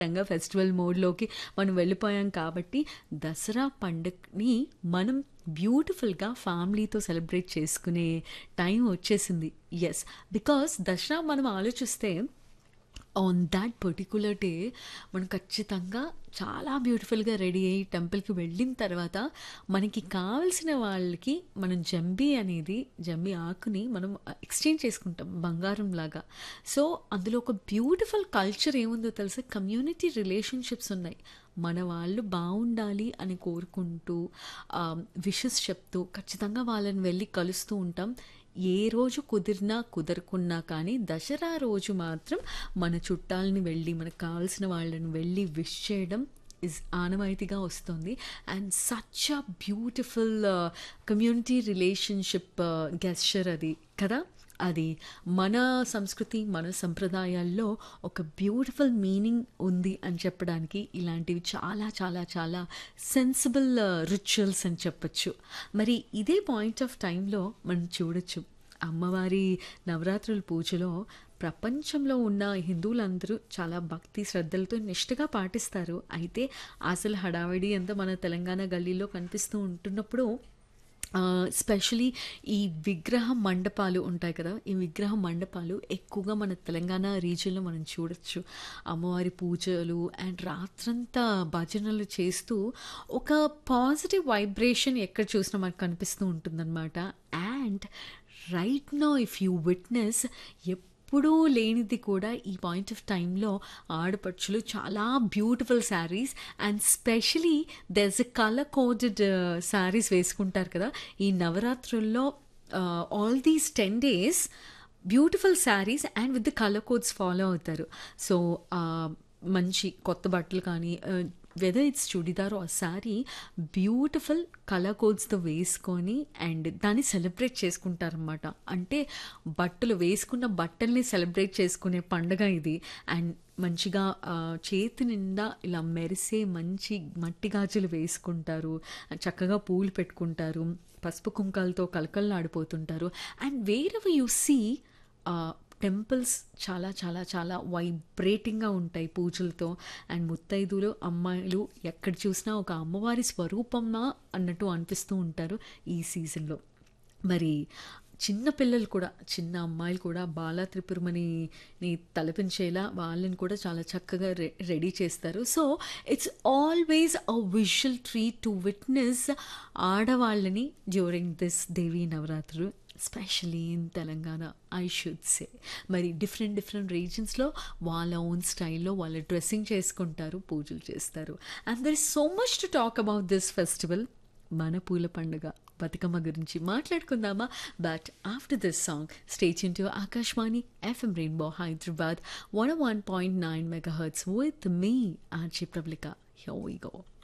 Ranga festival మోడ్‌లోకి మనం వెళ్ళిపోయాం కాబట్టి, దసరా పండగని మనం బ్యూటిఫుల్‌గా ఫ్యామిలీతో సెలబ్రేట్ చేసుకునే టైం వచ్చేసింది. యెస్. బికాస్ దసరా మనం ఆలోచిస్తే ఆన్ థాట్ పర్టిక్యులర్ డే మనం ఖచ్చితంగా చాలా బ్యూటిఫుల్‌గా రెడీ అయ్యి టెంపుల్‌కి వెళ్ళిన తర్వాత, మనకి కావాల్సిన వాళ్ళకి మనం జంబి అనేది జంబి ఆకుని మనం ఆహ్, ఎక్స్‌చేంజ్ చేసుకుంటాం బంగారంలాగా. సో, అందులో ఒక బ్యూటిఫుల్ కల్చర్ ఏముందో తెలుసా? కమ్యూనిటీ రిలేషన్‌షిప్స్ ఉన్నాయి. మన వాళ్ళు బావుండాలి అని కోరుకుంటూ ఆహ్, విషెస్ చెప్తూ ఖచ్చితంగా వాళ్ళని వెళ్లి కలుస్తూ ఉంటాం. ఏ రోజు కుదిరినా, కుదరకున్నా కానీ దసరా రోజు మాత్రం మన చుట్టాలని వెళ్లి, మనకు కావాల్సిన వాళ్ళని వెళ్లి విష్ చేయడం ఈజ్ ఆనవాయితీగా వస్తుంది. And such a beautiful community relationship gesture అది కదా! అది మన సంస్కృతి, మన సంప్రదాయాల్లో ఒక బ్యూటిఫుల్ మీనింగ్ ఉంది అని చెప్పడానికి ఇలాంటివి చాలా చాలా చాలా సెన్సిబుల్ రిచువల్స్ అని చెప్పొచ్చు. మరి ఇదే పాయింట్ ఆఫ్ టైమ్‌లో మనం చూడొచ్చు. అమ్మవారి నవరాత్రుల పూజలో ప్రపంచంలో ఉన్న హిందువులందరూ చాలా భక్తి శ్రద్ధలతో నిష్టగా పాటిస్తారు. అయితే అసలు హడావిడి అంతా మన తెలంగాణ గల్లీలో కనిపిస్తూ ఉంటున్నప్పుడు ఆహ్, స్పెషల్లీ ఈ విగ్రహ మండపాలు ఉంటాయి కదా! ఈ విగ్రహ మండపాలు ఎక్కువగా మన తెలంగాణ రీజియన్‌లో మనం చూడొచ్చు. అమ్మవారి పూజలు అండ్ రాత్రంతా భజనలు చేస్తూ ఒక పాజిటివ్ వైబ్రేషన్ ఎక్కడ చూసినా మనకు కనిపిస్తూ ఉంటుందనమాట. And right now if you witness ఎప్పుడూ లేనిది కూడా ఈ పాయింట్ ఆఫ్ టైమ్‌లో ఆడపడుచులు చాలా beautiful saris and specially there is a colour coded saris వేసుకుంటారు కదా! ఈ నవరాత్రుల్లో ah, all these 10 days beautiful saris and with the colour codes follow అవుతారు. సో, ఆహ్, మంచి కొత్త బట్టలు కానీ ah, whether it's chudidar or sari beautiful colour కోడ్స్‌తో వేసుకొని అండ్ దాన్ని సెలబ్రేట్ చేసుకుంటారనమాట. అంటే బట్టలు వేసుకున్న బట్టల్ని సెలబ్రేట్ చేసుకునే పండగ ఇది. అండ్ మంచిగా ఆహ్, చేతి నిండా ఇలా మెరిసే మంచి మట్టి గాజులు వేసుకుంటారు. చక్కగా పూలు పెట్టుకుంటారు. పసుపు కుంకాలతో కళకళలాడిపోతుంటారు. And wherever you see ah, temples చాలా చాలా చాలా వైబ్రేటింగ్‌గా ఉంటాయి పూజలతో. అండ్ ముత్తైదులు, అమ్మాయిలు ఎక్కడ చూసినా ఒక అమ్మవారి స్వరూపమా అన్నట్టు అనిపిస్తూ ఉంటారు ఈ సీజన్‌లో. మరి చిన్న పిల్లలు కూడా, చిన్న అమ్మాయిలు కూడా బాలా త్రిపురమణిని తలపించేలా వాళ్ళని కూడా చాలా చక్కగా రె రెడీ చేస్తారు. So, it's always a visual treat to witness ఆడవాళ్ళని డ్యూరింగ్ దిస్ దేవీ నవరాత్రులు. Specially in Telangana I should say. మరి డిఫరెంట్ డిఫరెంట్ రీజియన్స్‌లో వాళ్ళ ఓన్ స్టైల్‌లో వాళ్ళు డ్రెస్సింగ్ చేసుకుంటారు, పూజలు చేస్తారు. And there is so much to talk about this festival. మన పూల పండుగ బతుకమ్మ గురించి మాట్లాడుకుందామా? But after this song stay tune to Akashvani FM rainbow Hyderabad 101.9 megahertz with me RJ Pravallika. Here we go.